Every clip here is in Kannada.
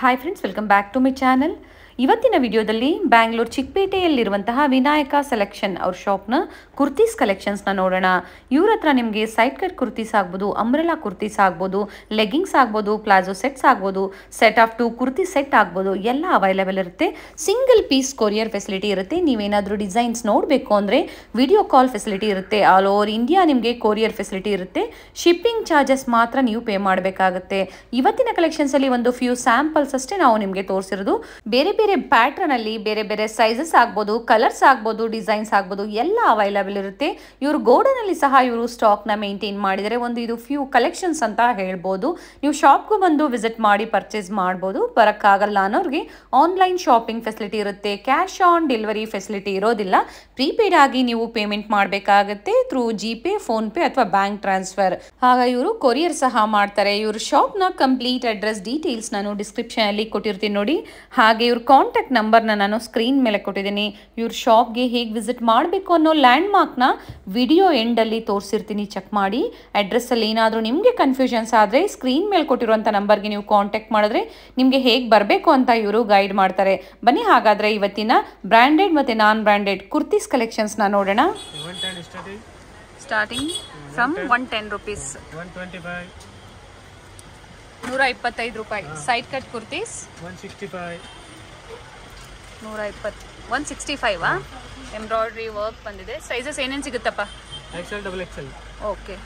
Hi friends welcome back to my channel ಇವತ್ತಿನ ವಿಡಿಯೋದಲ್ಲಿ ಬ್ಯಾಂಗ್ಳೂರ್ ಚಿಕ್ಕಪೇಟೆಯಲ್ಲಿರುವಂತಹ ವಿನಾಯಕ ಸೆಲೆಕ್ಷನ್ ಅವ್ರ ಶಾಪ್ನ ಕುರ್ತೀಸ್ ಕಲೆಕ್ಷನ್ಸ್ನ ನೋಡೋಣ ಇವ್ರ ಹತ್ರ ನಿಮಗೆ ಸೈಡ್ ಕಟ್ ಕುರ್ತೀಸ್ ಆಗ್ಬೋದು ಅಂಬ್ರೆಲಾ ಕುರ್ತೀಸ್ ಆಗ್ಬೋದು ಲೆಗ್ಗಿಂಗ್ಸ್ ಆಗ್ಬೋದು ಪ್ಲಾಜೋ ಸೆಟ್ಸ್ ಆಗ್ಬೋದು set of two kurti set ಆಗ್ಬೋದು ಎಲ್ಲ ಅವೈಲೇಬಲ್ ಇರುತ್ತೆ ಸಿಂಗಲ್ ಪೀಸ್ ಕೊರಿಯರ್ ಫೆಸಿಲಿಟಿ ಇರುತ್ತೆ ನೀವೇನಾದರೂ ಡಿಸೈನ್ಸ್ ನೋಡಬೇಕು ಅಂದರೆ ವಿಡಿಯೋ ಕಾಲ್ ಫೆಸಿಲಿಟಿ ಇರುತ್ತೆ ಆಲ್ ಓವರ್ ಇಂಡಿಯಾ ನಿಮಗೆ ಕೊರಿಯರ್ ಫೆಸಿಲಿಟಿ ಇರುತ್ತೆ ಶಿಪ್ಪಿಂಗ್ ಚಾರ್ಜಸ್ ಮಾತ್ರ ನೀವು ಪೇ ಮಾಡಬೇಕಾಗುತ್ತೆ ಇವತ್ತಿನ ಕಲೆಕ್ಷನ್ಸಲ್ಲಿ ಒಂದು ಫ್ಯೂ ಸ್ಯಾಂಪಲ್ಸ್ ಅಷ್ಟೇ ನಾವು ನಿಮಗೆ ತೋರಿಸಿರೋದು ಬೇರೆ ಬೇರೆ ಪ್ಯಾಟ್ರನ್ ಅಲ್ಲಿ ಬೇರೆ ಬೇರೆ ಸೈಜಸ್ ಆಗ್ಬೋದು ಕಲರ್ಸ್ ಆಗ್ಬೋದು ಡಿಸೈನ್ಸ್ ಆಗ್ಬೋದು ಎಲ್ಲ ಅವೈಲಬಲ್ ಇರುತ್ತೆ ಇವರು ಗೋಡನ್ ಅಲ್ಲಿ ಸಹ ಇವರು ಸ್ಟಾಕ್ ನ ಮೇಂಟೈನ್ ಮಾಡಿದರೆ ಒಂದು ಇದು ಫ್ಯೂ ಕಲೆಕ್ಷನ್ಸ್ ಅಂತ ಹೇಳ್ಬೋದು ನೀವು ಶಾಪ್ಗೂ ಬಂದು ವಿಸಿಟ್ ಮಾಡಿ ಪರ್ಚೇಸ್ ಮಾಡ್ಬೋದು ಬರೋಕ್ಕಾಗಲ್ಲ ಅನ್ನೋರಿಗೆ ಆನ್ಲೈನ್ ಶಾಪಿಂಗ್ ಫೆಸಿಲಿಟಿ ಇರುತ್ತೆ ಕ್ಯಾಶ್ ಆನ್ ಡೆಲಿವರಿ ಫೆಸಿಲಿಟಿ ಇರೋದಿಲ್ಲ ಪ್ರೀಪೇಡ್ ಆಗಿ ನೀವು ಪೇಮೆಂಟ್ ಮಾಡಬೇಕಾಗತ್ತೆ through GPay PhonePe ಅಥವಾ ಬ್ಯಾಂಕ್ ಟ್ರಾನ್ಸ್ಫರ್ ಆಗ ಇವರು ಕೊರಿಯರ್ ಸಹ ಮಾಡ್ತಾರೆ ಇವ್ರ ಶಾಪ್ನ ಕಂಪ್ಲೀಟ್ ಅಡ್ರೆಸ್ ಡೀಟೇಲ್ಸ್ ನಾನು ಡಿಸ್ಕ್ರಿಪ್ಷನ್ ಅಲ್ಲಿ ಕೊಟ್ಟಿರ್ತೀನಿ ನೋಡಿ ಹಾಗೆ ಇವ್ರ ಕಾಂಟ್ಯಾಕ್ಟ್ ನಂಬರ್ನ ನಾನು ಸ್ಕ್ರೀನ್ ಮೇಲೆ ಕೊಟ್ಟಿದ್ದೀನಿ ಇವ್ರ ಶಾಪ್ಗೆ ಹೇಗೆ ವಿಸಿಟ್ ಮಾಡಬೇಕು ಅನ್ನೋ ಲ್ಯಾಂಡ್ ಮಾರ್ಕ್ನ ವಿಡಿಯೋ ಎಂಡಲ್ಲಿ ತೋರಿಸಿರ್ತೀನಿ ಚೆಕ್ ಮಾಡಿ ಅಡ್ರೆಸ್ಸಲ್ಲಿ ಏನಾದರೂ ನಿಮಗೆ ಕನ್ಫ್ಯೂಷನ್ಸ್ ಆದರೆ ಸ್ಕ್ರೀನ್ ಮೇಲೆ ಕೊಟ್ಟಿರುವಂಥ ನಂಬರ್ಗೆ ನೀವು ಕಾಂಟ್ಯಾಕ್ಟ್ ಮಾಡಿದ್ರೆ ನಿಮಗೆ ಹೇಗೆ ಬರಬೇಕು ಅಂತ ಇವರು ಗೈಡ್ ಮಾಡ್ತಾರೆ ಬನ್ನಿ ಹಾಗಾದರೆ ಇವತ್ತಿನ ಬ್ರ್ಯಾಂಡೆಡ್ ಮತ್ತು ನಾನ್ ಬ್ರ್ಯಾಂಡೆಡ್ ಕುರ್ತೀಸ್ ಕಲೆಕ್ಷನ್ಸ್ನ ನೋಡೋಣ one ten starting starting from one ten rupees one twenty five ನೂರ ಇಪ್ಪತ್ತೈದು ರೂಪಾಯಿ side cut kurtis one sixty five ನೂರ ಇಪ್ಪತ್ತು ಒನ್ ಸಿಕ್ಸ್ಟಿ ಫೈವಾ ಎಂಬ್ರಾಯ್ಡ್ರಿ ವರ್ಕ್ ಬಂದಿದೆ ಸೈಜಸ್ ಏನೇನು ಸಿಗುತ್ತಪ್ಪ ಎಕ್ಸೆಲ್ ಡಬಲ್ ಎಕ್ಸೆಲ್ ಓಕೆ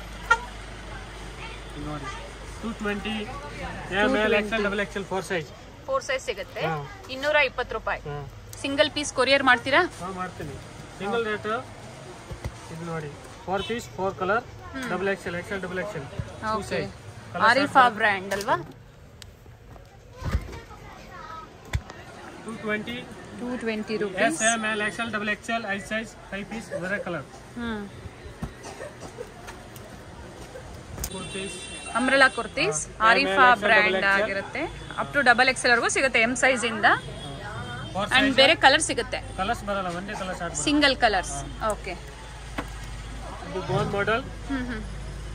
ನೋಡಿ two twenty M L XL double XL four size four size ಸಿಗುತ್ತೆ ಹಾ. ಇನ್ನೂರ ಇಪ್ಪತ್ತು ರೂಪಾಯಿ ಹಾಂ ಸಿಂಗಲ್ ಪೀಸ್ ಕೊರಿಯರ್ ಮಾಡ್ತೀರಾ ಹಾಂ ಮಾಡ್ತೀನಿ ಸಿಂಗಲ್ ರೇಟ್ ಇದು ನೋಡಿ four piece four colour double XL XL double XL two okay size Arifa brand ಅಲ್ವಾ two twenty two twenty S rupees M L XL double XL ಐದು ಸೈಜ್ ಫೈವ್ ಪೀಸ್ ಬೇರೆ ಕಲರ್ ಹ್ಞೂ ಕುರ್ತೀಸ್ ಅಂಬ್ರೆಲಾ ಕುರ್ತೀಸ್ ಹಾ. Arifa ML, XL, brand XL. ಆಗಿರುತ್ತೆ ಅಪ್ ಟು ಡಬಲ್ ಎಕ್ಸೆಲ್ ವರೆಗೂ ಸಿಗುತ್ತೆ ಎಂ ಸೈಜ್ ಇಂದ ಫೋರ್ ಅಂಡ್ ಸೈಜ್ ಬೇರೆ ಕಲರ್ ಸಿಗುತ್ತೆ ಕಲರ್ಸ್ ಬರಲ್ಲ ಒಂದೇ colour start single colours okay ಇದು bone model hmm hmm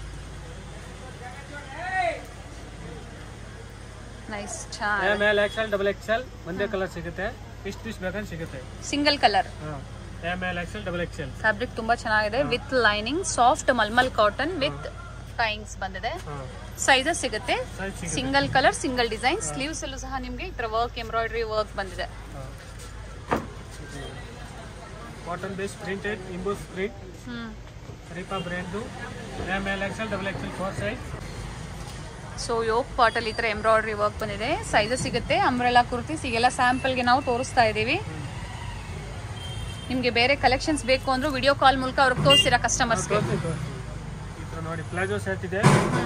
nice ಚೆನ್ನಾಗಿ M L XL double XL ಒಂದೇ ಕಲರ್ ಸಿಗುತ್ತೆ ಇಷ್ಟು ಪೀಸ್ ಬೇಕಂದ್ರೆ ಸಿಗುತ್ತೆ ಸಿಂಗಲ್ ಕಲರ್ ಹಾಂ M L XL double XL fabric ತುಂಬಾ ಚೆನ್ನಾಗಿದೆ with lining soft mulmul cotton with ಟೈಂಗ್ಸ್ ಬಂದಿದೆ ಹಾಂ ಸೈಜಸ್ ಸಿಗುತ್ತೆ ಸೈಜ್ ಸಿಗುತ್ತೆ single colour single design sleeves ಅಲ್ಲೂ ಸಹ ನಿಮಗೆ ಈ ತರ ವರ್ಕ್ ಎಂಬ್ರಾಯ್ಡ್ರಿ ವರ್ಕ್ ಬಂದಿದೆ cotton base printed emboss print hmm ರೀಪಾ brand M L XL double XL four size so ಯೋಗ್ ಪಾಟ್ ಅಲ್ಲಿ ಈ ತರ ಎಂಬ್ರಾಯ್ಡ್ರಿ ವರ್ಕ್ ಬಂದಿದೆ ಸೈಜಸ್ ಸಿಗುತ್ತೆ ಅಂಬ್ರೆಲಾ ಕುರ್ತೀಸ್ ಈಗೆಲ್ಲ ಸ್ಯಾಂಪಲ್ಗೆ ನಾವು ತೋರಿಸ್ತಾ ಇದೀವಿ ನಿಮ್ಗೆ ಬೇರೆ ಕಲೆಕ್ಷನ್ಸ್ ಬೇಕು ಅಂದ್ರೂ ವಿಡಿಯೋ ಕಾಲ್ ಮೂಲಕ ಅವ್ರಿಗೆ ತೋರಿಸ್ತೀರಾ ಕಸ್ಟಮರ್ಸ್ಗೆ ಈ ಥರ ನೋಡಿ ಪ್ಲಾಜೋ ಸೆಟ್ ಇದೆ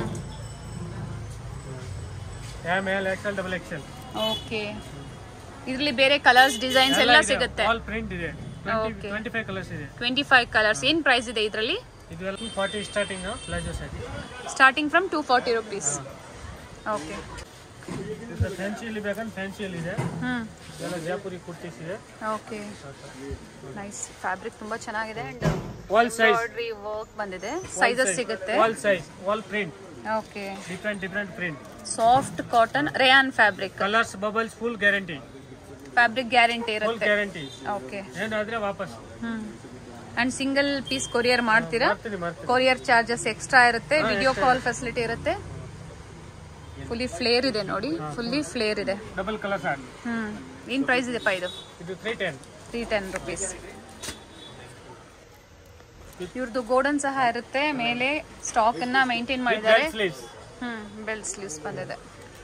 M L XL double XL okay ಇದ್ರಲ್ಲಿ ಬೇರೆ ಕಲರ್ಸ್ ಡಿಸೈನ್ಸ್ ಎಲ್ಲ ಸಿಗುತ್ತೆ ಆಲ್ ಪ್ರಿಂಟ್ ಇದೆ Okay. ಟ್ವೆಂಟಿ ಫೈವ್ ಕಲರ್ಸ್ ಇದೆ ಟ್ವೆಂಟಿ ಫೈವ್ ಕಲರ್ಸ್ ಏನ್ ಪ್ರೈಸ್ ಇದೆ ಇದರಲ್ಲಿ ಇದು ಎಲ್ಲ forty starting palazzo set starting from two forty rupees okay ಫ್ಯಾನ್ಸಿಯಲ್ಲಿ ಬೇಕಂದ್ರೆ ಫ್ಯಾನ್ಸಿಯಲ್ಲಿ ಇದೆ ಹ್ಮ್ ಇದೆಲ್ಲ ಜಯಪುರಿ ಕುರ್ತೀಸ್ ಇದೆ ಓಕೆ ನೈಸ್ ಫ್ಯಾಬ್ರಿಕ್ ತುಂಬಾ ಚೆನ್ನಾಗಿದೆ and whole size embroidery work ಬಂದಿದೆ ಸೈಜಸ್ ಸಿಗುತ್ತೆ whole size whole print okay different different print soft cotton rayon fabric colours bubbles full guarantee fabric guarantee full ಇರುತ್ತೆ ಗ್ಯಾರಂಟಿ ಓಕೆ ಏನಾದ್ರೆ ವಾಪಸ್ hmm and single piece courier ಮಾಡ್ತೀರಾ ಮಾಡ್ತೀನಿ ಮಾಡ್ತೀನಿ ಕೊರಿಯರ್ ಚಾರ್ಜಸ್ ಎಕ್ಸ್ಟ್ರಾ ಇರುತ್ತೆ ವಿಡಿಯೋ ಕಾಲ್ ಫೆಸಿಲಿಟಿ ಇರುತ್ತೆ ಫುಲ್ಲಿ ಫ್ಲೇರ್ ಇದೆ ನೋಡಿ ಫುಲ್ಲಿ ಫ್ಲೇರ್ ಇದೆ ಡಬಲ್ ಕಲರ್ ಶಾರ್ಟ್ ಹ್ಮ್ ಏನ್ ಪ್ರೈಸ್ ಇದೆಪ್ಪ ಇದು ಇದು three ten three ten rupees ಇವ್ರದ್ದು ಗೋಡನ್ ಸಹ ಇರುತ್ತೆ ಮೇಲೆ ಸ್ಟಾಕ್ ಅನ್ನ ಮೇಂಟೈನ್ ಮಾಡಿದ್ದಾರೆ ಸ್ಲೀವ್ಸ್ ಹ್ಮ್ ಬೆಲ್ ಸ್ಲೀವ್ಸ್ ಬಂದಿದೆ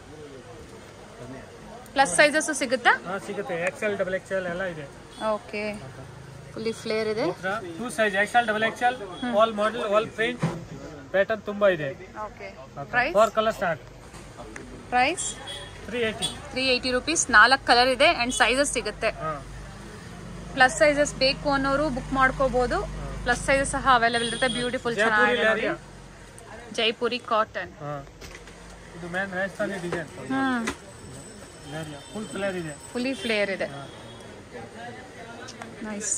ಪ್ಲಸ್ ಸೈಜಸ್ ಸಿಗುತ್ತಾ ಹಾ ಸಿಗುತ್ತೆ ಎಕ್ಸೆಲ್ ಡಬಲ್ ಎಕ್ಸೆಲ್ ಎಲ್ಲ ಇದೆ ಓಕೆ ಫುಲ್ಲಿ ಫ್ಲೇರ್ ಇದೆ two size XL double XL all model all print pattern ತುಂಬಾ ಇದೆ okay price four colour start price three eighty three eighty rupees ನಾಲ್ಕು ಕಲರ್ ಇದೆ ಅಂಡ್ ಸೈಜಸ್ ಸಿಗುತ್ತೆ ಹಾ ಪ್ಲಸ್ ಸೈಜಸ್ ಬೇಕು ಅನ್ನೋರು ಬುಕ್ ಮಾಡ್ಕೋಬಹುದು ಪ್ಲಸ್ ಸೈಜಸ್ ಸಹ ಅವೈಲೇಬಲ್ ಇರುತ್ತೆ ಬ್ಯೂಟಿಫುಲ್ ಜೈಪುರಿ ಚೆನ್ನಾಗಿದೆ ನೋಡಿ ಲೇರಿಯಾ ಜೈಪುರಿ ಕಾಟನ್ ಹಾ ಇದು ಮ್ಯಾನ್ Rajasthani design hmm Leheriya full colour ಇದೆ ಫುಲ್ಲಿ ಫ್ಲೇರ್ ಇದೆ nice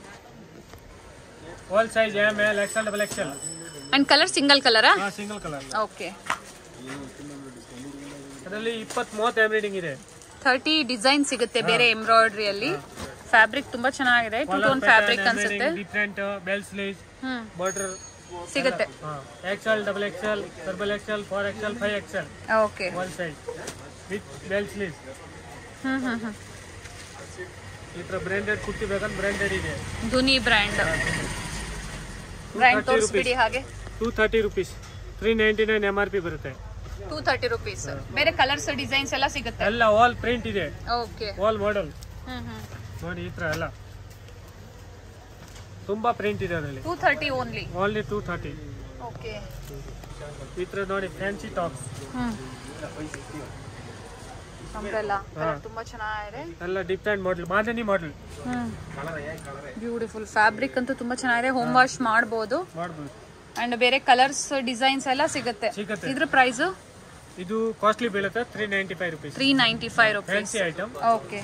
all size M L XL double XL and colour single ಕಲರಾ ಹಾ ಸಿಂಗಲ್ ಕಲರ್ ಓಕೆ ಅದರಲ್ಲಿ ಇಪ್ಪತ್ತ್ ಮೂವತ್ತು ಎಂಬ್ರಾಯ್ಡಿಂಗ್ ಇದೆ ಥರ್ಟಿ ಡಿಸೈನ್ ಸಿಗುತ್ತೆ ಬೇರೆ ಎಂಬ್ರಾಯ್ಡ್ರಿಯಲ್ಲಿ ಫ್ಯಾಬ್ರಿಕ್ ತುಂಬಾ ಚೆನ್ನಾಗಿದೆ ಟೂ ಟೋನ್ ಫ್ಯಾಬ್ರಿಕ್ ಅನ್ಸುತ್ತೆ different bell sleeves hmm border ಸಿಗುತ್ತೆ XL double XL double XL four XL five XL okay one side with bell sleeves hmm hmm hmm ಈ ಥರ ಬ್ರ್ಯಾಂಡೆಡ್ ಕುರ್ತಿ ಬೇಕಂದ್ರೆ ಬ್ರ್ಯಾಂಡೆಡ್ ಇದೆ ಧುನಿ ಬ್ರ್ಯಾಂಡ್ ಬ್ರ್ಯಾಂಡ್ ತೋರಿಸ್ಬಿಡಿ ಹಾಗೆ two thirty rupees three ninety nine M R P ಬರುತ್ತೆ ಟೂ ತರ್ಟಿ ರುಪೀಸ್ ಬೇರೆ ಕಲರ್ಸ್ ಡಿಸೈನ್ಸ್ ಎಲ್ಲ ಸಿಗುತ್ತೆ ಎಲ್ಲ ವಾಲ್ ಪ್ರಿಂಟ್ ಇದೆ okay whole model hmm hmm ನೋಡಿ ಈ ಥರ ಎಲ್ಲ ತುಂಬಾ ಪ್ರಿಂಟ್ ಇದೆ ಅದರಲ್ಲಿ two thirty only only two thirty okay ಈ ಥರ ನೋಡಿ ಫ್ಯಾನ್ಸಿ ಟಾಪ್ಸ್ ಹ್ಮ್ ಅಂಬ್ರೆಲ್ಲ ತುಂಬಾ ಚೆನ್ನಾಗಿದೆ ಎಲ್ಲ ಡಿಫ್ರೆಂಟ್ ಮಾಡೆಲ್ ಮಾದನಿ ಮಾಡೆಲ್ ಬ್ಯೂಟಿಫುಲ್ ಫ್ಯಾಬ್ರಿಕ್ ಅಂತೂ ತುಂಬಾ ಚೆನ್ನಾಗಿದೆ ಹೋಮ್ ವಾಶ್ ಮಾಡಬಹುದು ಮಾಡ್ಬೋದು ಅಂಡ್ ಬೇರೆ ಕಲರ್ಸ್ ಡಿಸೈನ್ಸ್ ಎಲ್ಲ ಸಿಗುತ್ತೆ ಸಿಗುತ್ತೆ ಇದ್ರ ಪ್ರೈಸ್ ಇದು ಕಾಸ್ಟ್ಲಿ ಬೀಳುತ್ತೆ three ninety five rupees three ninety five rupees fancy item okay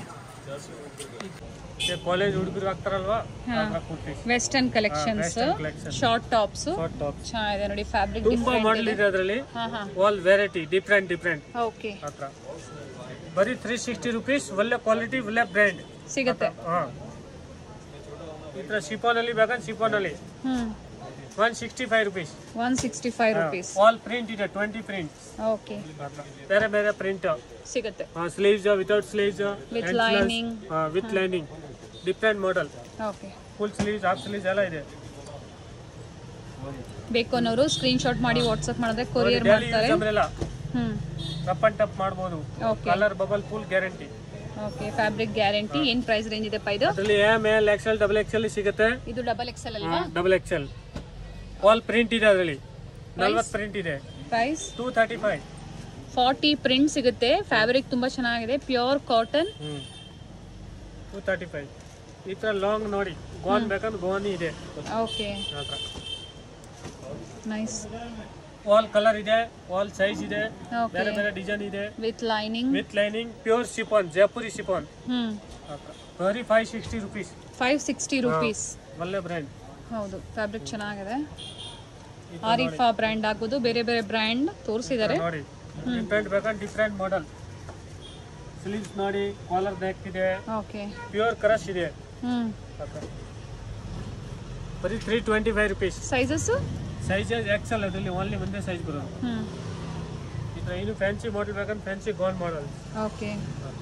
college ಹುಡುಗರು ಆಗ್ತಾರಲ್ವಾ kurti western collections western collection. Short tops short top ಚೆನ್ನಾಗಿದೆ ನೋಡಿ ಫ್ಯಾಬ್ರಿಕ್ ತುಂಬಾ ಮಾಡೆಲ್ ಇದೆ ಅದರಲ್ಲಿ ಹಾ ಹಾ all variety different different okay ಹತ್ರ ಬರೀ ತ್ರೀ ಸಿಕ್ಸ್ಟಿ ರುಪೀಸ್ ಒಳ್ಳೆ ಕ್ವಾಲಿಟಿ ಒಳ್ಳೆ ಬ್ರ್ಯಾಂಡ್ ಸಿಗುತ್ತೆ ಹಾ ಈ ಥರ ಶಿಫಾನ್ ಅಲ್ಲಿ ಬೇಕಂದ್ರೆ ಶಿಫಾನ್ ಅಲ್ಲಿ ಹ್ಮ್ one sixty five rupees one sixty five rupees all print ಇದೆ ಟ್ವೆಂಟಿ ಪ್ರಿಂಟ್ ಓಕೆ ಬೇರೆ ಬೇರೆ ಪ್ರಿಂಟ್ ಸಿಗುತ್ತೆ sleeves without sleeves With lining. With lining different model okay full sleeves half sleeves ಎಲ್ಲ ಇದೆ ಬೇಕು ಅನ್ನೋರು ಸ್ಕ್ರೀನ್ ಶಾಟ್ ಮಾಡಿ ವಾಟ್ಸ್ಆಪ್ ಮಾಡಿದ್ರೆ ಕೊರಿಯರ್ ಡೈಲಿ ಮಾಡ್ತಾರೆ ಯೂಸ್ ಅಂಬ್ರೆಲ್ಲ ಹ್ಮ್ ರಫ್ ಅಂಡ್ ಟಪ್ ಮಾಡ್ಬೋದು okay colour bubble full guarantee okay fabric guarantee ಏನ್ ಪ್ರೈಸ್ ರೇಂಜ್ ಇದೆ ಇದು ಅದರಲ್ಲಿ M L XL double XL ಸಿಗುತ್ತೆ ಇದು ಡಬಲ್ ಎಕ್ಸೆಲ್ ಅಲ್ವಾ ಡಬಲ್ ಎಕ್ಸೆಲ್ ಆಲ್ ಪ್ರಿಂಟ್ ಇದೆ ಅದರಲ್ಲಿ ನಲ್ವತ್ತು ಪ್ರಿಂಟ್ ಇದೆ price two thirty five forty print ಸಿಗುತ್ತೆ ಫ್ಯಾಬ್ರಿಕ್ ತುಂಬಾ ಚೆನ್ನಾಗಿದೆ ಪ್ಯೂರ್ ಕಾಟನ್ ಹ್ಮ್ ಟೂ ತರ್ಟಿ ಫೈವ್ ಈ ಥರ ಲಾಂಗ್ ನೋಡಿ ಗೋನ್ ಬೇಕಂದ್ರೆ ಗೋನಿ ಇದೆ ಓಕೆ ನೈಸ್ ಆಲ್ ಕಲರ್ ಇದೆ ಆಲ್ ಸೈಜ್ ಇದೆ ಓಕೆ ಬೇರೆ ಬೇರೆ ಡಿಸೈನ್ ಇದೆ with lining with lining pure chiffon Jaipuri chiffon ಹ್ಮ್ ಬರೀ five sixty rupees five sixty rupees ಒಳ್ಳೆ ಬ್ರ್ಯಾಂಡ್ ಹೌದು ಫ್ಯಾಬ್ರಿಕ್ ಚೆನ್ನಾಗಿದೆ ಆರಿಫಾ ಬ್ರ್ಯಾಂಡ್ ಆಗ್ಬೋದು ಬೇರೆ ಬೇರೆ ಬ್ರ್ಯಾಂಡ್ ತೋರಿಸಿದ್ದಾರೆ ನೋಡಿ ಡಿಫ್ರೆಂಟ್ ಬೇಕಂದ್ರೆ ಡಿಫ್ರೆಂಟ್ ಮಾಡೆಲ್ ಸ್ಲೀವ್ಸ್ ನೋಡಿ ಕಾಲರ್ ನೆಕ್ ಇದೆ ಓಕೆ ಪ್ಯೂರ್ ಕ್ರಶ್ ಇದೆ ಹ್ಮ್ ಬರೀ three twenty five rupees sizes sizes XL ಅದರಲ್ಲಿ ಓನ್ಲಿ ಒಂದೇ ಸೈಜ್ ಬರೋದು ಹ್ಮ್ ಈ ಥರ ಇನ್ನು ಫ್ಯಾನ್ಸಿ ಮಾಡೆಲ್ ಬೇಕಂದ್ರೆ fancy gown model okay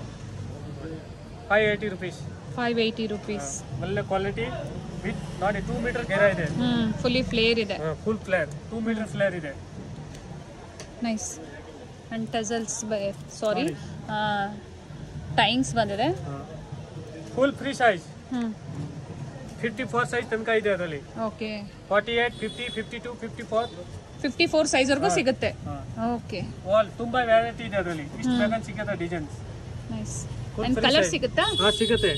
five eighty rupees five eighty rupees ಒಳ್ಳೆ ಕ್ವಾಲಿಟಿ ವಿತ್ ನೋಡಿ ಟೂ ಮೀಟರ್ ಗೆರ ಇದೆ ಹ್ಮ್ ಫುಲ್ಲಿ ಫ್ಲೇರ್ ಇದೆ full flare two metre flare ಇದೆ nice and tassels sorry times ಬಂದಿದೆ ಫುಲ್ ಫ್ರೀ ಸೈಜ್ ಹ್ಮ್ ಫಿಫ್ಟಿ ಫೋರ್ ಸೈಜ್ ತನಕ ಇದೆ ಅದರಲ್ಲಿ okay forty eight fifty fifty two fifty four fifty four ಸೈಜ್ವರೆಗೂ ಸಿಗುತ್ತೆ ಓಕೆ ಆಲ್ ತುಂಬಾ ವೆರೈಟಿ ಇದೆ ಅದರಲ್ಲಿ ಇಷ್ಟು ಬೇಕಂತ ಸಿಗುತ್ತೆ designs nice Full and free colour size. ಸಿಗುತ್ತಾ ಹಾಂ ಸಿಗುತ್ತೆ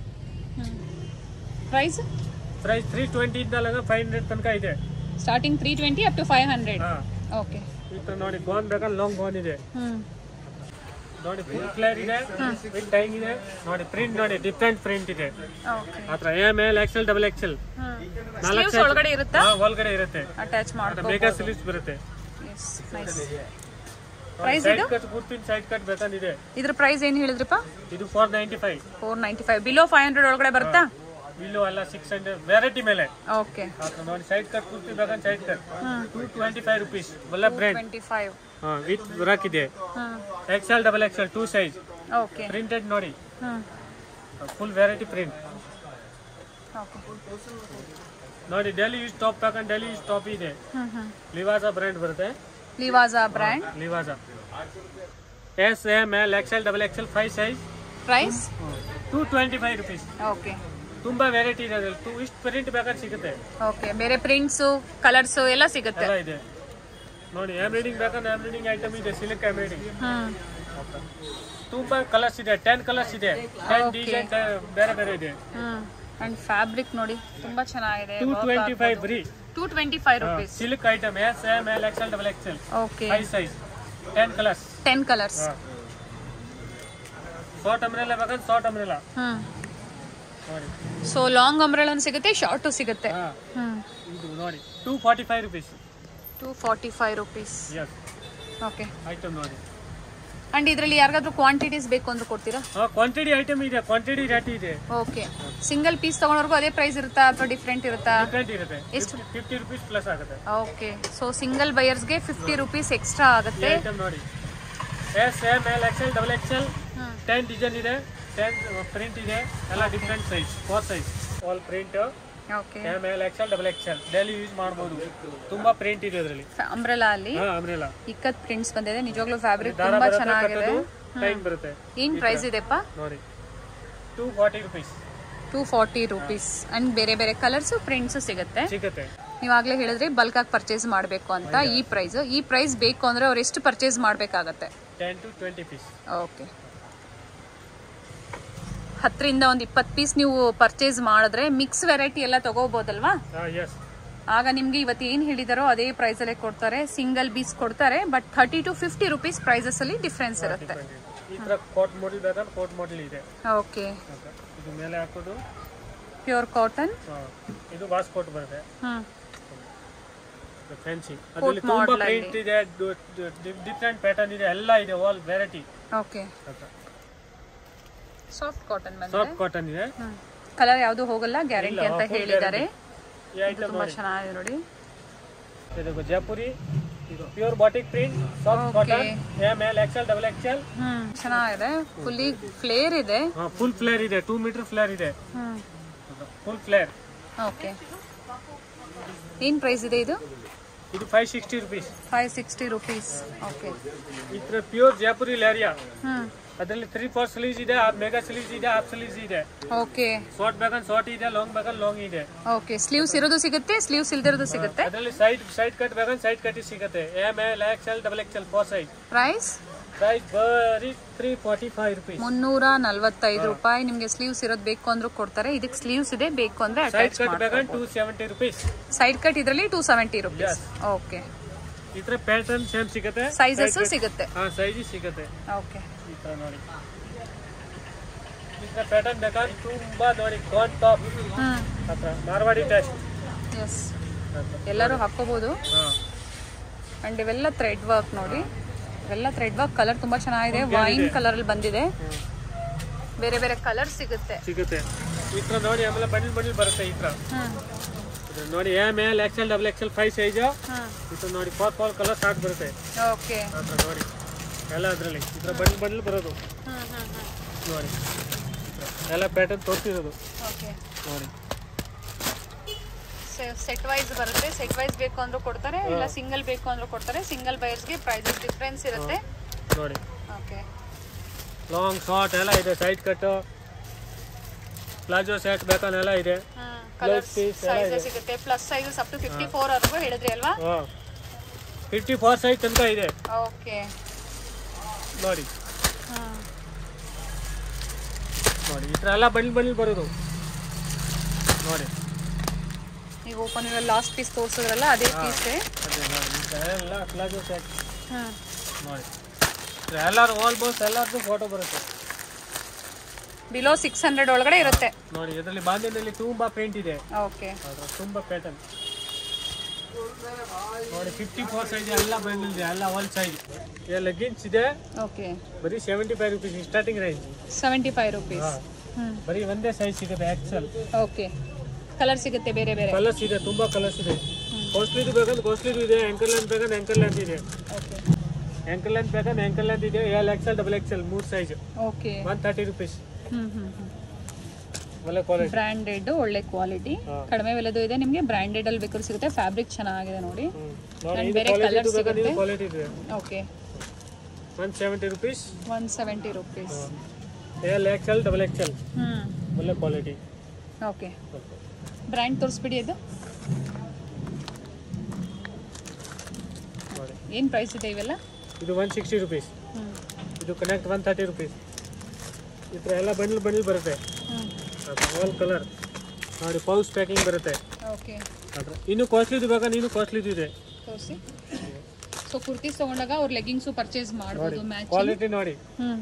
ಪ್ರೈಸ್ ಪ್ರೈಸ್ ತ್ರೀ ಟ್ವೆಂಟಿ ಇದ್ದಲ್ಲ ಫೈವ್ ಹಂಡ್ರೆಡ್ ತನಕ ಇದೆ starting three twenty up to five hundred ಹಾಂ ಓಕೆ ಈ ಥರ ನೋಡಿ ಗೋನ್ ಬೇಕಂದ್ರೆ ಲಾಂಗ್ ಗೋನ್ ಇದೆ ಹ್ಮ್ ನೋಡಿ ಫುಲ್ ಫ್ಲೇರ್ ಇದೆ ವಿತ್ ಟೈಂಗ್ ಇದೆ ನೋಡಿ ಪ್ರಿಂಟ್ ನೋಡಿ ಡಿಫ್ರೆಂಟ್ ಪ್ರಿಂಟ್ ಇದೆ ಓಕೆ ಆ ಥರ M L XL double XL sleeves ಒಳಗಡೆ ಇರುತ್ತಾ ಒಳಗಡೆ ಇರುತ್ತೆ ಅಟ್ಯಾಚ್ ಅದು ಮಾಡ್ಕೋ ಬೇಗ ಸ್ಲೀವ್ಸ್ ಬರುತ್ತೆ ನೈಸ್ ಪ್ರೈಸ್ ಸೈಡ್ ಇದು ಕಟ್ ಕುರ್ತಿನ ಸೈಡ್ ಕಟ್ ಬೇಕಂದಿದೆ ಇದ್ರ ಪ್ರೈಸ್ ಏನು ಹೇಳಿದ್ರಪ್ಪ ಇದು four ninety five four ninety five below five hundred ಒಳಗಡೆ ಬರುತ್ತಾ ಬಿಲ್ಲು ಎಲ್ಲ ಸಿಕ್ಸ್ ಹಂಡ್ರೆಡ್ ವೆರೈಟಿ ಮೇಲೆ ಓಕೆ ಆತ ನೋಡಿ ಸೈಡ್ ಕಟ್ ಕುರ್ತಿ ಬೇಕಂದ್ರೆ side cut two twenty five rupees ಒಳ್ಳೆ ಬ್ರ್ಯಾಂಡ್ ಟ್ವೆಂಟಿ ಫೈವ್ ಹಾಂ ವಿತ್ ರಾಕ್ ಇದೆ ಹ್ಮ್ XL double XL two size okay printed ನೋಡಿ ಹ್ಮ್ ಫುಲ್ ವೆರೈಟಿ ಪ್ರಿಂಟ್ ಓಕೆ ನೋಡಿ ಡೆಲಿ ಯೂಸ್ ಟಾಪ್ ಬೇಕಂದ್ರೆ ಡೆಲಿ ಯೂಸ್ ಟಾಪ್ ಇದೆ ಹ್ಮ್ ಹ್ಮ್ ಲಿವಾಜಾ ಬ್ರ್ಯಾಂಡ್ ಬರುತ್ತೆ ಲಿವಾಜಾ ಬ್ರ್ಯಾಂಡ್ ಲಿವಾಜಾ S M L XL double XL five size price two twenty five rupees okay ತುಂಬಾ ವೆರೈಟಿ ಇದೆ ಅದ್ರಲ್ಲಿ ಟೂ ಇಷ್ಟು ಪ್ರಿಂಟ್ ಬೇಕಾದ್ರೆ ಸಿಗುತ್ತೆ ಓಕೆ ಬೇರೆ ಪ್ರಿಂಟ್ಸು ಕಲರ್ಸು ಎಲ್ಲ ಸಿಗುತ್ತೆ ಎಲ್ಲ ಇದೆ ನೋಡಿ ಎಂಬ್ರಾಯ್ಡಿಂಗ್ ಬೇಕಂದ್ರೆ ಎಂಬ್ರಾಯ್ಡಿಂಗ್ ಐಟಮ್ ಇದೆ ಸಿಲ್ಕ್ ಎಂಬ್ರಾಯ್ಡಿಂಗ್ ಹ್ಮ್ ತುಂಬಾ ಕಲರ್ಸ್ ಇದೆ ಟೆನ್ ಕಲರ್ಸ್ ಇದೆ ಟೆನ್ Okay. ಡಿಸೈನ್ ಬೇರೆ ಬೇರೆ ಇದೆ ಹ್ಮ್ ಅಂಡ್ ಫ್ಯಾಬ್ರಿಕ್ ನೋಡಿ ತುಂಬಾ ಚೆನ್ನಾಗಿದೆ ಟೂ ಟ್ವೆಂಟಿ ಫೈವ್ ಬರೀ two twenty five rupees silk item S M L XL double XL okay five size ten colours ten colours short umbrella ಬೇಕಂದ್ರೆ ಶಾರ್ಟ್ ಅಮ್ರೆಲ್ಲ ಹ್ಮ್ ನೋಡಿ ಸೊ ಲಾಂಗ್ ಅಂಬ್ರೆಲನ್ ಸಿಗುತ್ತೆ ಶಾರ್ಟು ಸಿಗುತ್ತೆ ಹಾ ಹ್ಮ್ ಇದು ನೋಡಿ two forty five rupees two forty five rupees S okay item ನೋಡಿ ಅಂಡ್ ಇದರಲ್ಲಿ ಯಾರಿಗಾದ್ರೂ ಕ್ವಾಂಟಿಟೀಸ್ ಬೇಕು ಅಂದ್ರೆ ಕೊಡ್ತೀರಾ ಹಾ ಕ್ವಾಂಟಿಟಿ ಐಟಮ್ ಇದೆ ಕ್ವಾಂಟಿಟಿ ರೇಟ್ ಇದೆ ಓಕೆ ಸಿಂಗಲ್ ಪೀಸ್ ತಗೊಂಡವ್ರಿಗೂ ಅದೇ ಪ್ರೈಸ್ ಇರುತ್ತಾ ಅಥವಾ ಡಿಫ್ರೆಂಟ್ ಇರುತ್ತಾ ಡಿಫ್ರೆಂಟ್ ಇರುತ್ತೆ ಎಷ್ಟು? ಫಿಫ್ಟಿ ರುಪೀಸ್ ಪ್ಲಸ್ ಆಗುತ್ತೆ ಓಕೆ ಸೊ ಸಿಂಗಲ್ ಬಯರ್ಸ್ಗೆ ಫಿಫ್ಟಿ ರುಪೀಸ್ ಎಕ್ಸ್ಟ್ರಾ ಈ ಆಗುತ್ತೆ ಐಟಮ್ ನೋಡಿ S M L XL double XL ten design ಇದೆ ಟೆನ್ ಪ್ರಿಂಟ್ ಇದೆ ಎಲ್ಲ different size four size all print okay M L XL double XL daily use ಮಾಡ್ಬೋದು ತುಂಬಾ ಪ್ರಿಂಟ್ ಇದೆ ಅದರಲ್ಲಿ ಅಂಬ್ರೆಲಾ ಅಲ್ಲಿ ಹಾ ಅಮ್ರೆಲ್ಲ ಇಕ್ಕತ್ ಪ್ರಿಂಟ್ಸ್ ಬಂದಿದೆ ನಿಜವಾಗ್ಲೂ ಫ್ಯಾಬ್ರಿಕ್ ದಾರ ತುಂಬಾ ಬರುತ್ತೆ ಚೆನ್ನಾಗಿದೆ ಕಟ್ಟೋದು ಟೈಮ್ ಬರುತ್ತೆ ಏನ್ ಪ್ರೈಸ್ ಇದೆಪ್ಪ ನೋಡಿ two forty rupees two forty rupees and ಬೇರೆ ಬೇರೆ ಕಲರ್ಸ್ ಪ್ರಿಂಟ್ಸ್ ಸಿಗುತ್ತೆ ಸಿಗುತ್ತೆ ನೀವಾಗ್ಲೇ ಹೇಳಿದ್ರಿ ಬಲ್ಕ್ ಆಗಿ ಪರ್ಚೇಸ್ ಮಾಡಬೇಕು ಅಂತ ಈ ಪ್ರೈಸ್ ಈ ಪ್ರೈಸ್ ಬೇಕು ಅಂದ್ರೆ ಅವ್ರು ಎಷ್ಟು ಪರ್ಚೇಸ್ ಮಾಡಬೇಕಾಗತ್ತೆ ten to twenty piece okay ಹತ್ತರಿಂದ ಒಂದು ಇಪ್ಪತ್ತು ಪೀಸ್ ನೀವು ಪರ್ಚೇಸ್ ಮಾಡಿದ್ರೆ ಮಿಕ್ಸ್ ವೆರೈಟಿ ಎಲ್ಲ ತಗೋಬೋದಲ್ವಾ ಹಾ ಎಸ್ ಆಗ ನಿಮ್ಗೆ ಇವತ್ತು ಏನು ಹೇಳಿದಾರೋ ಅದೇ ಪ್ರೈಸ್ ಅಲ್ಲೇ ಕೊಡ್ತಾರೆ ಸಿಂಗಲ್ ಪೀಸ್ ಕೊಡ್ತಾರೆ but thirty to fifty rupees prices ಅಲ್ಲಿ ಡಿಫ್ರೆನ್ಸ್ ಇರುತ್ತೆ ಈ ತರ ಕೋಟ್ ಮಾಡೆಲ್ ಬೇಕಾದ್ರೆ ಕೋಟ್ ಮಾಡೆಲ್ ಇದೆ ಓಕೆ ಅಂತ. ಇದು ಮೇಲೆ ಹಾಕೋದು ಪ್ಯೂರ್ ಕಾಟನ್ ಹಾ. ಇದು ವಾಸ್ ಕೋಟ್ ಬರುತ್ತೆ ಹ್ಮ್ ಫ್ಯಾನ್ಸಿ ಅದರಲ್ಲಿ ತುಂಬಾ model ಅಲ್ಲಿ. ಪ್ರಿಂಟ್ ಇದೆ ಡಿಫ್ರೆಂಟ್ ಪ್ಯಾಟರ್ನ್ ಇದೆ ಎಲ್ಲ ಇದೆ all variety okay soft cotton ಬಂದಿದೆ ಸಾಫ್ಟ್ ಕಾಟನ್ ಇದೆ ಕಲರ್ ಯಾವುದು ಹೋಗಲ್ಲ ಗ್ಯಾರಂಟಿ ಅಂತ full ಹೇಳಿದ್ದಾರೆ ಈ ಐಟಮ್ ತುಂಬಾ ಚೆನ್ನಾಗಿದೆ ನೋಡಿ ಇದು ಜೈಪುರಿ ಇದು pure batik print soft cotton M L XL double XL ಹ್ಮ್ ಚೆನ್ನಾಗಿದೆ ಫುಲ್ಲಿ ಫ್ಲೇರ್ ಇದೆ ಫುಲ್ ಫ್ಲೇರ್ ಇದೆ ಟೂ ಮೀಟರ್ ಫ್ಲೇರ್ ಇದೆ ಹ್ಮ್ ಫುಲ್ ಫ್ಲೇರ್ ಓಕೆ ಏನ್ ಪ್ರೈಸ್ ಇದೆ ಇದು ಇದು five sixty rupees five sixty rupees okay ಈ ತರ ಪ್ಯೂರ್ ಜೈಪುರಿ ಲೇರಿಯಾ ಹ್ಮ್ ಅದರಲ್ಲಿ ತ್ರೀ ಫೋರ್ ಸ್ಲೀವ್ಸ್ ಇದೆ ಮೆಗಾ ಸ್ಲೀವ್ಸ್ ಇದೆ ಹಾಫ್ ಸ್ಲೀವ್ಸ್ ಇದೆ ಓಕೆ ಶಾರ್ಟ್ ಬೇಕಂದ್ರೆ ಶಾರ್ಟ್ ಇದೆ ಲಾಂಗ್ ಬೇಕಂದ್ರೆ ಲಾಂಗ್ ಇದೆ ಓಕೆ ಸ್ಲೀವ್ಸ್ ಇರೋದು ಸಿಗುತ್ತೆ ಸ್ಲೀವ್ಸ್ ಇಲ್ದಿರೋದು ಸಿಗುತ್ತೆ ಅದರಲ್ಲಿ ಸೈಡ್ ಸೈಡ್ ಕಟ್ ಬೇಕಂದ್ರೆ ಸೈಡ್ ಕಟ್ ಸಿಗುತ್ತೆ M L XL double XL four size price price ಬರೀ ತ್ರೀ ಫಾರ್ಟಿ ಫೈವ್ ರುಪೀಸ್ ಮುನ್ನೂರ ನಲ್ವತ್ತೈದು ರೂಪಾಯಿ ನಿಮ್ಗೆ ಸ್ಲೀವ್ಸ್ ಇರೋದು ಬೇಕು ಅಂದ್ರೂ ಕೊಡ್ತಾರೆ ಇದಕ್ಕೆ ಸ್ಲೀವ್ಸ್ ಇದೆ ಬೇಕು ಅಂದ್ರೆ ಸೈಡ್ ಅಟ್ಯಾಚ್ ಕಟ್ ಮಾಡಿ ಬೇಕಂದ್ರೆ two seventy rupees side cut ಇದರಲ್ಲಿ ಟೂ ಸೆವೆಂಟಿ ರುಪೀಸ್ ಓಕೆ ಈ ತರ ಪ್ಯಾಟರ್ನ್ ಸೇಮ್ ಸಿಗುತ್ತೆ ಸೈಜಸ್ ಸಿಗುತ್ತೆ ಹಾ ಸೈಜ್ ಸಿಗುತ್ತೆ ಓಕೆ ಈ ತರ ನೋಡಿ ಈ ತರ ಪ್ಯಾಟರ್ನ್ ಬೇಕಾದ್ರೆ ತುಂಬಾ ನೋಡಿ ಕಾನ್ ಟಾಪ್ ಹ್ಮ್ ಹತ್ರ ಮಾರ್ವಾಡಿ ಟೆಸ್ಟ್ ಎಸ್ ಎಲ್ಲರೂ ಹಾಕೋಬಹುದು ಹಾ ಅಂಡ್ ಇವೆಲ್ಲ ಥ್ರೆಡ್ ವರ್ಕ್ ನೋಡಿ ಇವೆಲ್ಲ ಥ್ರೆಡ್ ವರ್ಕ್ ಕಲರ್ ತುಂಬಾ ಚೆನ್ನಾಗಿದೆ ವೈನ್ ಕಲರ್ ಅಲ್ಲಿ ಬಂದಿದೆ ಬೇರೆ ಬೇರೆ ಕಲರ್ ಸಿಗುತ್ತೆ ಸಿಗುತ್ತೆ ಈ ತರ ನೋಡಿ ಆಮೇಲೆ ಬಂಡಿಲ್ ಬಂಡಿಲ್ ಬರುತ್ತೆ ಈ ತರ ಹ್ಮ್ ಇದು ನೋಡಿ M L XL double XL five size ಹ್ಮ್ ಇದು ನೋಡಿ ಫೋರ್ ಫೋರ್ ಕಲರ್ ಸ್ಟಾರ್ಟ್ ಬರುತ್ತೆ ಓಕೆ ಆ ಥರ ನೋಡಿ ಎಲ್ಲ ಅದರಲ್ಲಿ ಈ ಥರ ಬಂಡಿಲ್ ಬಂಡಿಲ್ ಬರೋದು ಹ್ಮ್ ಹ್ಮ್ ಹ್ಮ್ ನೋಡಿ ಈ ಥರ. ಎಲ್ಲ ಪ್ಯಾಟರ್ನ್ ತೋರಿಸಿರೋದು ಓಕೆ ನೋಡಿ ಸೆಟ್ ವೈಸ್ ಬರುತ್ತೆ ಸೆಟ್ ವೈಸ್ ಬೇಕು ಅಂದ್ರೂ ಕೊಡ್ತಾರೆ ಇಲ್ಲ ಸಿಂಗಲ್ ಬೇಕು ಅಂದ್ರೂ ಕೊಡ್ತಾರೆ ಸಿಂಗಲ್ ಬೈರ್ಸ್ಗೆ ಪ್ರೈಸಸ್ ಡಿಫ್ರೆನ್ಸ್ ಇರುತ್ತೆ ನೋಡಿ ಓಕೆ ಲಾಂಗ್ ಶಾರ್ಟ್ ಎಲ್ಲ ಇದೆ ಸೈಡ್ ಕಟ್ಟು ಪ್ಲಾಜೋ ಸೆಟ್ ಬೇಕನ್ನೆಲ್ಲ ಇದೆ ಕಲರ್ piece ಎಲ್ಲ ಸೈಜಸ್ ಸಿಗುತ್ತೆ plus sizes up to fifty four ವರೆಗೂ ಹೇಳಿದ್ರಿ ಅಲ್ವಾ ಹಾಂ ಫಿಫ್ಟಿ ಫೋರ್ ಸೈಜ್ ತನಕ ಇದೆ ಓಕೆ ನೋಡಿ ನೋಡಿ ಈ ಥರ ಎಲ್ಲ ಬಂಡಿಲ್ ಬಂಡಿಲ್ ಬರೋದು ನೋಡಿ ಈಗ ಓಪನ್ ಇರೋ ಲಾಸ್ಟ್ ಪೀಸ್ ತೋರಿಸಿದ್ರಲ್ಲ ಅದೇ ಪೀಸ್ ಅದೇ ನೋಡಿ ಈ ಥರ ಎಲ್ಲ ಪ್ಲಾಜೋ ಸೆಟ್ ಹ್ಮ್ ನೋಡಿ ಈ ಥರ ಎಲ್ಲರೂ ಆಲ್ಮೋಸ್ಟ್ ಎಲ್ಲರದ್ದು ಫೋಟೋ ಬರುತ್ತೆ ಬಿಲೋ ಸಿಕ್ಸ್ ಹಂಡ್ರೆಡ್ ಒಳಗಡೆ ಇರುತ್ತೆ ನೋಡಿ ಇದರಲ್ಲಿ ಬಾಂಧವ್ಯದಲ್ಲಿ ತುಂಬಾ ಪ್ರಿಂಟ್ ಇದೆ ಓಕೆ ಅದ್ರ ತುಂಬಾ ಪ್ಯಾಟರ್ನ್ ನೋಡಿ ಫಿಫ್ಟಿ ಫೋರ್ ಸೈಜ್ ಎಲ್ಲ ಬಂದಿದೆ ಎಲ್ಲ ಒನ್ ಸೈಜ್ ಲೆಗ್ಗಿನ್ಸ್ ಇದೆ ಓಕೆ ಬರೀ seventy five rupees starting range seventy five rupees ಹ್ಮ್ ಬರೀ ಒಂದೇ ಸೈಜ್ ಸಿಗುತ್ತೆ ಎಕ್ಸೆಲ್ ಓಕೆ ಕಲರ್ ಸಿಗುತ್ತೆ ಬೇರೆ ಬೇರೆ ಕಲರ್ಸ್ ಇದೆ ತುಂಬಾ ಕಲರ್ಸ್ ಇದೆ ಕಾಸ್ಟ್ಲಿದು ಬೇಕಂದ್ರೆ ಕಾಸ್ಟ್ಲಿದು ಇದೆ ಆಂಕಲ್ ಲೆಂತ್ ಬೇಕಂದ್ರೆ ಆಂಕಲ್ ಲೆಂತ್ ಇದೆ ಓಕೆ ಆಂಕಲ್ ಲೆಂತ್ ಬೇಕಂದ್ರೆ ಆಂಕಲ್ ಲೆಂತ್ ಇದೆ ಎಲ್ ಎಕ್ಸೆಲ್ ಡಬಲ್ ಎಕ್ಸೆಲ್ ಮೂರು size okay one thirty rupees ಹ್ಮ್ ಹ್ಮ್ ಹ್ಮ್ ಒಳ್ಳೆ ಕ್ವಾಲಿಟಿ ಬ್ರ್ಯಾಂಡೆಡ್ ಒಳ್ಳೆ ಕ್ವಾಲಿಟಿ ಹಾ. ಕಡಿಮೆ ಬೆಲೆದು ಇದೆ ನಿಮಗೆ ಬ್ರ್ಯಾಂಡೆಡ್ ಅಲ್ಲಿ ಬೇಕಾದ್ರೂ ಸಿಗುತ್ತೆ ಫ್ಯಾಬ್ರಿಕ್ ಚೆನ್ನಾಗಿದೆ ನೋಡಿ ನೋಡಿ And ಇದು ಬೇರೆ ಕ್ವಾಲಿಟಿ colours ಬೇಕಂದ್ರೆ ಇದು ಸಿಗುತ್ತೆ. ಕ್ವಾಲಿಟಿ ಇದೆ okay one seventy rupees one seventy rupees L XL double XL ಹ್ಮ್ ಒಳ್ಳೆ ಕ್ವಾಲಿಟಿ ಓಕೆ ಬ್ರ್ಯಾಂಡ್ ತೋರಿಸ್ಬಿಡಿ ಇದು ನೋಡಿ ಏನು ಪ್ರೈಸ್ ಇದೆ ಇವೆಲ್ಲ ಇದು ಒನ್ ಸಿಕ್ಸ್ಟಿ ರುಪೀಸ್ ಹ್ಮ್ ಇದು ಕನೆಕ್ಟ್ ಒನ್ ತರ್ಟಿ ರುಪೀಸ್ ಈ ಥರ ಎಲ್ಲ ಬಂಡಲ್ ಬಂಡಲ್ ಬರುತ್ತೆ ಹ್ಮ್ ಆಲ್ ಕಲರ್ ನೋಡಿ ಪೌಚ್ ಪ್ಯಾಕಿಂಗ್ ಬರುತ್ತೆ ಓಕೆ ಅದ್ರ ಇನ್ನು ಕಾಸ್ಟ್ಲಿದು ಬೇಕಾ ನೀನು ಕಾಸ್ಟ್ಲಿದು ಇದೆ ತೋರಿಸಿ ಸೊ ಕುರ್ತೀಸ್ ತಗೊಂಡಾಗ ಅವ್ರು ಲೆಗ್ಗಿಂಗ್ಸು ಪರ್ಚೇಸ್ ಮಾಡ್ಬೋದು ಮ್ಯಾಚ್ ಕ್ವಾಲಿಟಿ ನೋಡಿ ಹ್ಮ್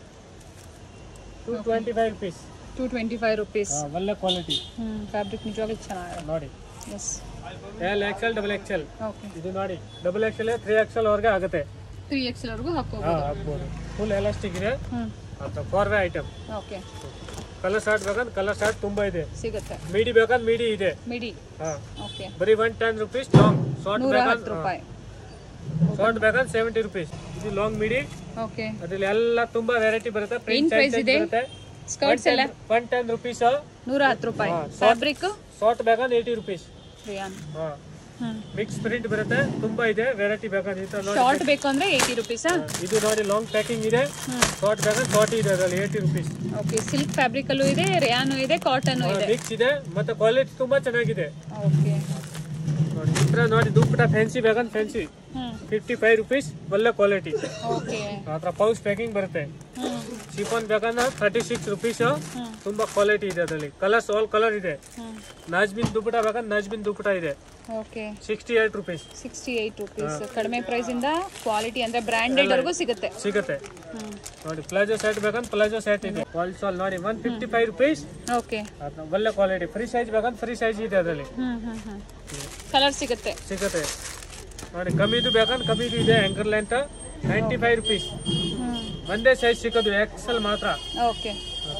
two twenty five rupees two twenty five rupees ಒಳ್ಳೆ ಕ್ವಾಲಿಟಿ ಹ್ಮ್ ಫ್ಯಾಬ್ರಿಕ್ ನಿಜವಾಗ್ಲೂ ಚೆನ್ನಾಗಿದೆ ನೋಡಿ S L XL double XL okay ಇದು ನೋಡಿ ಡಬಲ್ ಎಕ್ಸೆಲ್ ತ್ರೀ ಎಕ್ಸೆಲ್ ಅವ್ರಿಗೆ ಆಗುತ್ತೆ ತ್ರೀ ಎಕ್ಸ್ ವರೆಗೂ ಹಾ ಹಾಕೋಬಹುದು ಹಾಕ್ಬೋದು ಫುಲ್ ಎಲಾಸ್ಟಿಕ್ ಇದೆ ಹ್ಮ್ ಅಥವಾ ಫಾರ್ವೆ ಐಟಮ್ ಓಕೆ ಕಲರ್ ಶಾರ್ಟ್ ಬೇಕಂದ್ರೆ ಕಲರ್ ಶಾರ್ಟ್ ತುಂಬಾ ಇದೆ ಸಿಗುತ್ತೆ ಮೀಡಿ ಬೇಕಂದ್ರೆ ಮೀಡಿ ಇದೆ ಮಿಡಿ ಹಾ ಓಕೆ ಬರೀ one ten rupees long short ನೂರ ಹತ್ತು ಬೇಕಂದ್ರೆ ರೂಪಾಯಿ ಶಾರ್ಟ್ ಬೇಕಂದ್ರೆ ಸೆವೆಂಟಿ ರುಪೀಸ್ ಇದು ಲಾಂಗ್ ಮೀಡಿ ಓಕೆ ಅದ್ರಲ್ಲಿ ಎಲ್ಲ ತುಂಬಾ ವೆರೈಟಿ ಬರುತ್ತೆ ಏನ್ price ಇದೆ? ಬರುತ್ತೆ ಸ್ಕರ್ಟ್ಸ್ ಎಲ್ಲ ಒನ್ ಟೆನ್ ರುಪೀಸ್ ನೂರ ಹತ್ತು ರೂಪಾಯಿ ಹಾ, ಫ್ಯಾಬ್ರಿಕ್ ಶಾರ್ಟ್ ಬೇಕಂದ್ರೆ ಏಯ್ಟಿ ರುಪೀಸ್ ರಿಯಾನ್ ಹಾ ಹ್ಮ್ ಮಿಕ್ಸ್ ಪ್ರಿಂಟ್ ಬರುತ್ತೆ ತುಂಬಾ ಇದೆ ವೆರೈಟಿ ಬೇಕಂದ್ರೆ ಇದು ನೋಡಿ ಶಾರ್ಟ್ ಬೇಕು ಅಂದ್ರೆ ಏಯ್ಟಿ ರುಪೀಸಾ ಇದು ನೋಡಿ ಲಾಂಗ್ ಪ್ಯಾಕಿಂಗ್ ಇದೆ ಹ್ಮ್ ಶಾರ್ಟ್ ಬೇಕಂದ್ರೆ ಶಾರ್ಟ್ ಇದೆ ಅದರಲ್ಲಿ eighty rupees okay silk fabric ಅಲ್ಲೂ ಇದೆ ರಿಯಾನು ಇದೆ ಕಾಟನ್ ಇದೆ ಮಿಕ್ಸ್ ಇದೆ ಮತ್ತೆ ಕ್ವಾಲಿಟಿ ತುಂಬಾ ಚೆನ್ನಾಗಿದೆ ಓಕೆ ನೋಡಿ ಈ ತರ ನೋಡಿ ದುಪ್ಪಟ ಫ್ಯಾನ್ಸಿ ಬೇಕಂದ್ರೆ ಫ್ಯಾನ್ಸಿ ಹ್ಮ್ ಫಿಫ್ಟಿ ಫೈವ್ ರುಪೀಸ್ ಒಳ್ಳೆ ಕ್ವಾಲಿಟಿ ಓಕೆ ಆ ಥರ ಪೌಚ್ ಪ್ಯಾಕಿಂಗ್ ಬರುತ್ತೆ ಹ್ಮ್ ಶಿಫಾನ್ ಬೇಕಂದ್ರೆ ತರ್ಟಿ ಸಿಕ್ಸ್ ರುಪೀಸ್ ಹ್ಮ್ ತುಂಬಾ ಕ್ವಾಲಿಟಿ ಇದೆ ಅದರಲ್ಲಿ ಕಲರ್ಸ್ ಆಲ್ ಕಲರ್ ಇದೆ ಹ್ಮ್ ನಾಜ್ಬಿನ್ ದುಪ್ಪಟ ಬೇಕಂದ್ರೆ ನಾಜ್ಬಿನ್ ದುಪ್ಪಟ ಇದೆ okay sixty eight rupees sixty eight rupees ಕಡಿಮೆ ಪ್ರೈಸ್ ಇಂದ ಕ್ವಾಲಿಟಿ ಅಂದ್ರೆ ಬ್ರ್ಯಾಂಡೆಡ್ ವರೆಗೂ ಸಿಗುತ್ತೆ ಸಿಗುತ್ತೆ ಹ್ಮ್ ನೋಡಿ ಪ್ಲಾಜೋ ಸೆಟ್ ಬೇಕಂದ್ರೆ ಪ್ಲಾಜೋ ಸೆಟ್ ಇದೆ ವಾಲ್ಸ್ ಆಲ್ ನೋಡಿ one fifty five rupees okay ಒಳ್ಳೆ ಕ್ವಾಲಿಟಿ ಫ್ರೀ ಸೈಜ್ ಬೇಕಂದ್ರೆ ಫ್ರೀ ಸೈಜ್ ಇದೆ ಅದರಲ್ಲಿ ಹ್ಮ್ ಹ್ಮ್ ಹ್ಮ್ ಕಲರ್ ಸಿಗುತ್ತೆ ಸಿಗುತ್ತೆ ನೋಡಿ ಕಮ್ಮಿದು ಬೇಕಂದ್ರೆ ಕಮ್ಮಿದು ಇದೆ ankle length ninety five rupees ಹ್ಮ್ ಒಂದೇ ಸೈಜ್ ಸಿಗೋದು ಎಕ್ಸೆಲ್ ಮಾತ್ರ ಓಕೆ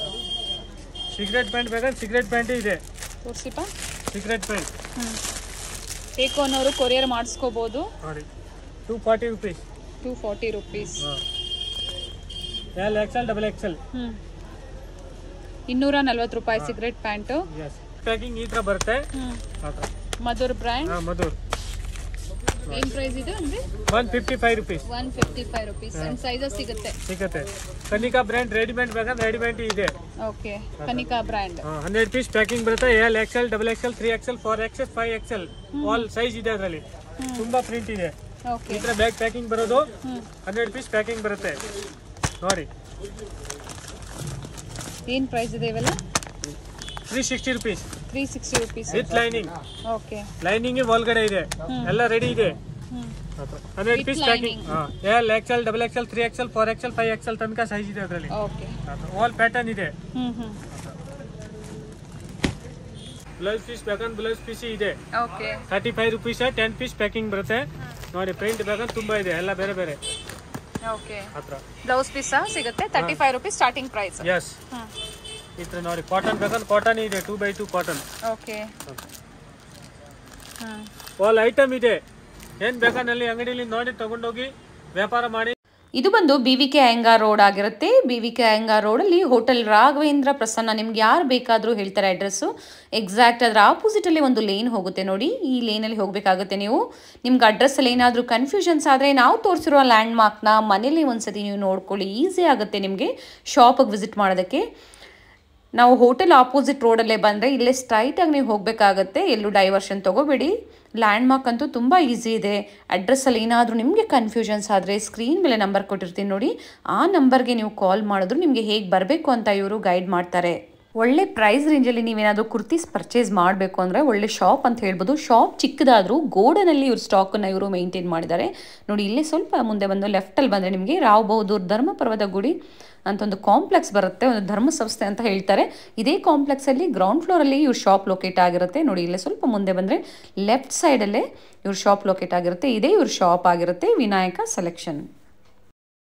ಸಿಗರೇಟ್ ಪ್ಯಾಂಟ್ ಬೇಕಂದ್ರೆ ಸಿಗರೇಟ್ ಪ್ಯಾಂಟ್ ಇದೆ ತೋರಿಸಿಪ್ಪ ಸಿಗರೇಟ್ ಪ್ಯಾಂಟ್ ಹ್ಮ್ ಬೇಕು ಅನ್ನೋರು ಕೊರಿಯರ್ ಮಾಡಿಸ್ಕೋಬೋದು ನೋಡಿ two forty rupees two forty rupees L XL double XL ಹ್ಮ್ ಇನ್ನೂರ ನಲ್ವತ್ತು ರೂಪಾಯಿ ಸಿಗರೆಟ್ ಪ್ಯಾಂಟು ಎಸ್ ಪ್ಯಾಕಿಂಗ್ ಈ ಥರ ಬರುತ್ತೆ ಹ್ಮ್ ಆ ಥರ ಮಧುರ್ ಬ್ರ್ಯಾಂಡ್ ಹಾಂ ಮಧುರ್ ಏನ್ ಪ್ರೈಸ್ ಇದೆ ಅಂದ್ರೆ one fifty five rupees one fifty five rupees and sizes ಸಿಗುತ್ತೆ ಸಿಗುತ್ತೆ ಕನಿಕಾ ಬ್ರ್ಯಾಂಡ್ ರೆಡಿಮೇಡ್ ಬೇಕಂದ್ರೆ ರೆಡಿಮೇಡ್ ಇದೆ okay Kanika brand hundred piece packing ಬರುತ್ತೆ L XL double XL three XL four XL five XL all size ಇದೆ ಅದರಲ್ಲಿ ತುಂಬಾ ಪ್ರಿಂಟ್ ಇದೆ ಓಕೆ ಈ ಥರ ಬ್ಯಾಗ್ ಪ್ಯಾಕಿಂಗ್ ಬರೋದು ಹ್ಮ್ ಹಂಡ್ರೆಡ್ ಪೀಸ್ ಪ್ಯಾಕಿಂಗ್ ಬರುತ್ತೆ ನೋಡಿ ಏನ್ ಪ್ರೈಸ್ ಇದೆ ಇವೆಲ್ಲ three sixty rupees three sixty rupees with lining okay lining ಒಳಗಡೆ ಇದೆ ಎಲ್ಲ ರೆಡಿ ಇದೆ hmm hundred With piece packing L XL double XL three XL four XL five XL ತನಕ ಸೈಜ್ ಇದೆ ಅದರಲ್ಲಿ ಓಕೆ ಆಲ್ ಪ್ಯಾಟರ್ನ್ ಇದೆ ಹ್ಮ್ ಹ್ಮ್ ಬ್ಲೌಸ್ ಪೀಸ್ ಬೇಕಂದ್ರೆ ಬ್ಲೌಸ್ ಪೀಸ್ ಇದೆ okay thirty five rupees ten piece packing ಬರುತ್ತೆ ನೋಡಿ ಪ್ರಿಂಟ್ ಬೇಕಂದ್ರೆ ತುಂಬಾ ಇದೆ ಎಲ್ಲ ಬೇರೆ ಬೇರೆ ಓಕೆ ಹತ್ರ ಬ್ಲೌಸ್ ಪೀಸ್ ಸಹ ಸಿಗುತ್ತೆ thirty five rupees starting price yes hmm ಈ ಥರ ನೋಡಿ ಕಾಟನ್ ಬೇಕಂದ್ರೆ ಕಾಟನ್ ಇದೆ two by two cotton okay hmm all item ಇದೆ ಏನ್ ಬೇಕಾದಲ್ಲಿ ಅಂಗಡಿಲಿ ನೋಡಿ ತಗೊಂಡೋಗಿ ವ್ಯಾಪಾರ ಮಾಡಿ ಇದು ಬಂದು B V K Iyengar road ಆಗಿರುತ್ತೆ ಬಿ ವಿ ಕೆ ಅಯ್ಯಂಗಾರ್ ರೋಡಲ್ಲಿ ಹೋಟೆಲ್ ರಾಘವೇಂದ್ರ ಪ್ರಸನ್ನ ನಿಮ್ಗೆ ಯಾರು ಬೇಕಾದರೂ ಹೇಳ್ತಾರೆ ಅಡ್ರೆಸ್ಸು ಎಕ್ಸಾಕ್ಟ್ ಅದರ ಆಪೋಸಿಟಲ್ಲಿ ಒಂದು ಲೇನ್ ಹೋಗುತ್ತೆ ನೋಡಿ ಈ ಲೇನಲ್ಲಿ ಹೋಗಬೇಕಾಗುತ್ತೆ ನೀವು ನಿಮ್ಗೆ ಅಡ್ರೆಸ್ಸಲ್ಲಿ ಏನಾದರೂ ಕನ್ಫ್ಯೂಷನ್ಸ್ ಆದರೆ ನಾವು ತೋರಿಸಿರೋ ಲ್ಯಾಂಡ್ ಮಾರ್ಕ್ನ ಮನೇಲಿ ಒಂದ್ಸತಿ ನೀವು ನೋಡ್ಕೊಳ್ಳಿ ಈಸಿ ಆಗುತ್ತೆ ನಿಮಗೆ ಶಾಪಿಗೆ ವಿಸಿಟ್ ಮಾಡೋದಕ್ಕೆ ನಾವು ಹೋಟೆಲ್ ಆಪೋಸಿಟ್ ರೋಡಲ್ಲೇ ಬಂದರೆ ಇಲ್ಲೇ ಸ್ಟ್ರೈಟಾಗಿ ನೀವು ಹೋಗಬೇಕಾಗತ್ತೆ ಎಲ್ಲೂ ಡೈವರ್ಷನ್ ತೊಗೋಬೇಡಿ ಲ್ಯಾಂಡ್ ಮಾರ್ಕ್ ಅಂತೂ ತುಂಬ ಈಸಿ ಇದೆ ಅಡ್ರೆಸ್ಸಲ್ಲಿ ಏನಾದರೂ ನಿಮಗೆ ಕನ್ಫ್ಯೂಷನ್ಸ್ ಆದರೆ ಸ್ಕ್ರೀನ್ ಮೇಲೆ ನಂಬರ್ ಕೊಟ್ಟಿರ್ತೀನಿ ನೋಡಿ ಆ ನಂಬರ್ಗೆ ನೀವು ಕಾಲ್ ಮಾಡಿದ್ರು ನಿಮಗೆ ಹೇಗೆ ಬರಬೇಕು ಅಂತ ಇವರು ಗೈಡ್ ಮಾಡ್ತಾರೆ ಒಳ್ಳೆ ಪ್ರೈಸ್ ರೇಂಜಲ್ಲಿ ನೀವೇನಾದರೂ ಕುರ್ತೀಸ್ ಪರ್ಚೇಸ್ ಮಾಡಬೇಕು ಅಂದರೆ ಒಳ್ಳೆ ಶಾಪ್ ಅಂತ ಹೇಳ್ಬೋದು ಶಾಪ್ ಚಿಕ್ಕದಾದರೂ ಗೋಡನಲ್ಲಿ ಇವ್ರ ಸ್ಟಾಕನ್ನು ಇವರು ಮೇಂಟೈನ್ ಮಾಡಿದ್ದಾರೆ ನೋಡಿ ಇಲ್ಲೇ ಸ್ವಲ್ಪ ಮುಂದೆ ಬಂದು ಲೆಫ್ಟಲ್ಲಿ ಬಂದರೆ ನಿಮಗೆ ರಾವ್ ಬಹದ್ದೂರ್ ಧರ್ಮಪರ್ವತ ಗುಡಿ ಅಂತ ಒಂದು ಕಾಂಪ್ಲೆಕ್ಸ್ ಬರುತ್ತೆ ಒಂದು ಧರ್ಮ ಸಂಸ್ಥೆ ಅಂತ ಹೇಳ್ತಾರೆ ಇದೇ ಕಾಂಪ್ಲೆಕ್ಸಲ್ಲಿ ಗ್ರೌಂಡ್ ಫ್ಲೋರಲ್ಲಿ ಇವ್ರ ಶಾಪ್ ಲೊಕೇಟ್ ಆಗಿರುತ್ತೆ ನೋಡಿ ಇಲ್ಲೇ ಸ್ವಲ್ಪ ಮುಂದೆ ಬಂದರೆ ಲೆಫ್ಟ್ ಸೈಡಲ್ಲೇ ಇವ್ರ ಶಾಪ್ ಲೊಕೇಟ್ ಆಗಿರುತ್ತೆ ಇದೇ ಇವ್ರ ಶಾಪ್ ಆಗಿರುತ್ತೆ ವಿನಾಯಕ ಸೆಲೆಕ್ಷನ್